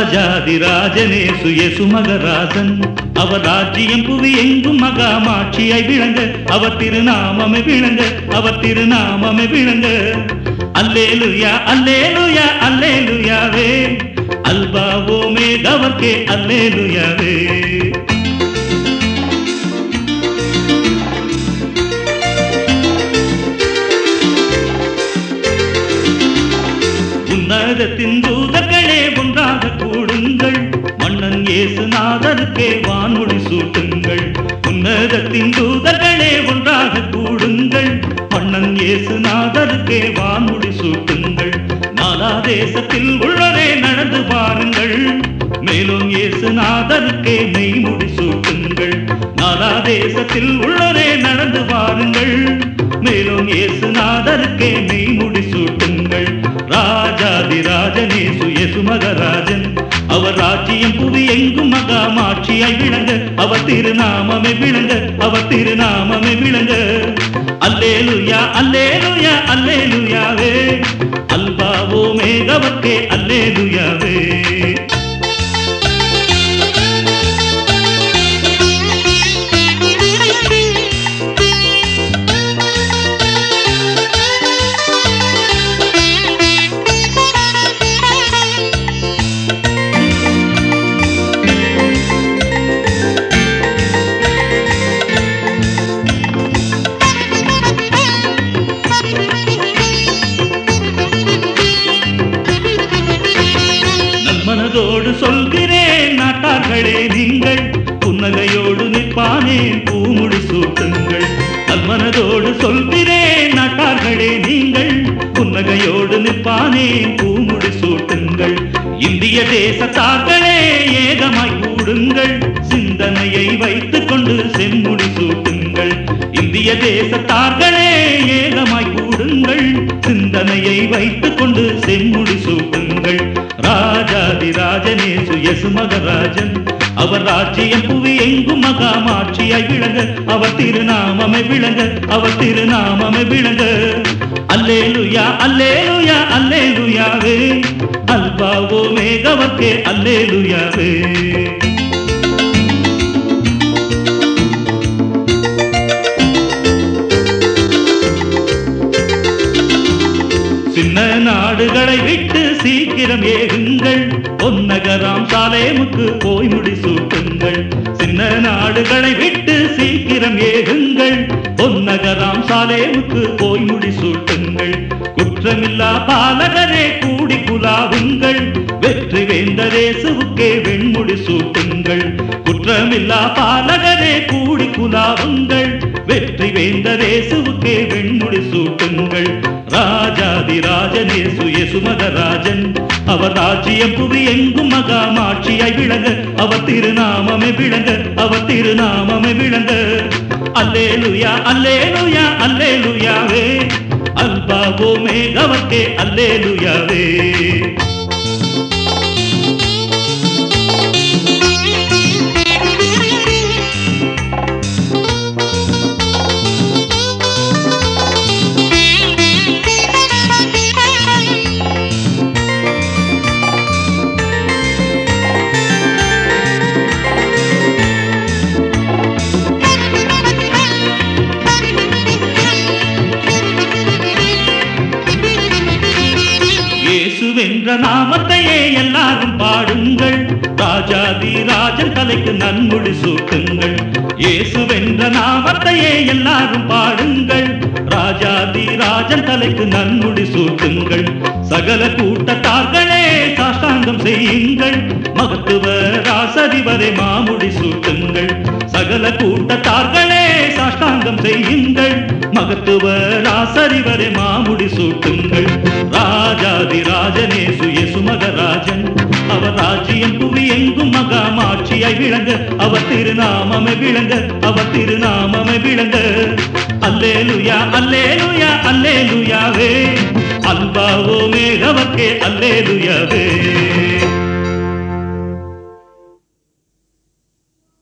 ராஜாதிராஜனே சுயசு மகராஜன் அவர் ராஜ்யம் புவி எங்கும் மகாமாட்சியாய் விளங்க அவர் திருநாமமே விளங்க அவர் திருநாமமே விளங்க அல்லேலுயா அல்லேலுயா அல்லேலுயாவே அல்பாவோமே கவர்க்கே அல்லேலுயாவே உன்னதத்தின் தூதர்களே ஒன்றாக கூடுங்கள் மன்னன் இயேசுநாதருக்கே வான்மொழி சூட்டுங்கள் உன்னதத்தின் தூதர்களே ஒன்றாக கூடுங்கள் மன்னன் இயேசுநாதருக்கே வான்மொழி சூட்டுங்கள் நாலா தேசத்தில் உள்ளரே நடந்து பாருங்கள் மேலும் இயேசுநாதருக்கே மெய்முடி சூட்டுங்கள் நாலா தேசத்தில் உள்ளரே நடந்து பாருங்கள் மேலும் இயேசுநாதருக்கே மெய்முடி சூட்டுங்கள் ராஜாதி ராஜனே சுயசு மகராஜன் அவர் ராஜ்யம் புவி எங்கும் மகாமாட்சியாய் விளங்க அவர் திருநாமமே விளங்க அவர் திருநாமமே விளங்க அல்லேலுயா அல்லேலுயா அல்லேலுயாவே அல்பாவோ மேகவர்க்கே அல்லேலுயாவே நல்மனதோடு சொல்கிறேன் நாட்டார்களே நீங்கள் புன்னகையோடு நிற்பானே பூமுடி சூட்டுங்கள் நல்மனதோடு சொல்கிறேன் நாட்டார்களே நீங்கள் புன்னகையோடு நிற்பானே பூமுடி சூட்டுங்கள் இந்திய தேசத்தார்களே ஏகமாய் கூடுங்கள் சிந்தனையை வைத்துக் கொண்டு செம்முடி சூட்டுங்கள் இந்திய தேசத்தார்களே ஏகமாய் கூடுங்கள் சிந்தனையை வைத்துக் கொண்டு செம்முடி சூட்டுங்கள் ராஜாதி ராஜனே சுயசு மகராஜன் அவர் ராஜ்யம் புவி எங்கும் மகாமாட்சியாய் விளங்க அவர் திருநாமமே விளங்க அவர் திருநாமமே விளங்க அல்லேலுயா அல்லேலுயா அல்லேலுயாவே அல்பாவோ மேகவர்க்கே அல்லேலுயாவே சின்ன நாடுகளை விட்டு சீக்கிரம் ஏகுங்கள் பொன்னகராம் சாலேமுக்கு போய் முடி சூட்டுங்கள் சின்ன நாடுகளை விட்டு சீக்கிரம் ஏகுங்கள் பொன்னகராம் சாலேமுக்கு போய் முடி சூட்டுங்கள் குற்றமில்லா பாலகரே கூடி குலாவுங்கள் வெற்றி வேந்தரேசுவுக்கே வெண்முடி சூட்டுங்கள் குற்றமில்லா பாலகரே கூடி குலாவுங்கள் வெற்றி வேந்தரேசுவுக்கே வெண்முடி சூட்டுங்கள் ராஜாதி ராஜனே சுயசு மகராஜன் அவர் ராஜ்யம் புவி எங்கும் மகாமாட்சியாய் விளங்க அவர் திருநாமமே விளங்க அவர் திருநாமமே விளங்க அல்லேலுயா அல்லேலுயா அல்லேலுயாவே அல்பாவோ மேகவர்க்கே அல்லேலுயாவே இயேசுவென்ற நாமத்தையே எல்லாரும் பாடுங்கள் ராஜாதி ராஜன் தலைக்கு நன்முடி சூட்டுங்கள் இயேசுவென்ற நாமத்தையே எல்லாரும் பாடுங்கள் ராஜாதி ராஜன் தலைக்கு நன்முடி சூட்டுங்கள் சகல கூட்டத்தார்களே சாஷ்டாங்கம் செய்யுங்கள் மகத்துவ ராசதிவரை மாமுடி சூட்டுங்கள் சகல கூட்டத்தார்களே சாஷ்டாங்கம் செய்யுங்கள் மகத்துவ ராசரிவரை மாமுடி சூட்டுங்கள் ராஜாதி ராஜனே சுயசு மகராஜன் அவர் ராஜ்யம் புவி எங்கும் மகாமாட்சியாய் விளங்க அவர் திருநாமமே விளங்க அவர் திருநாமமே விளங்க அல்லேலுயா அல்லேலுயா அல்லேலுயாவே அல்பாவோ மேகவர்க்கே அல்லேலுயாவே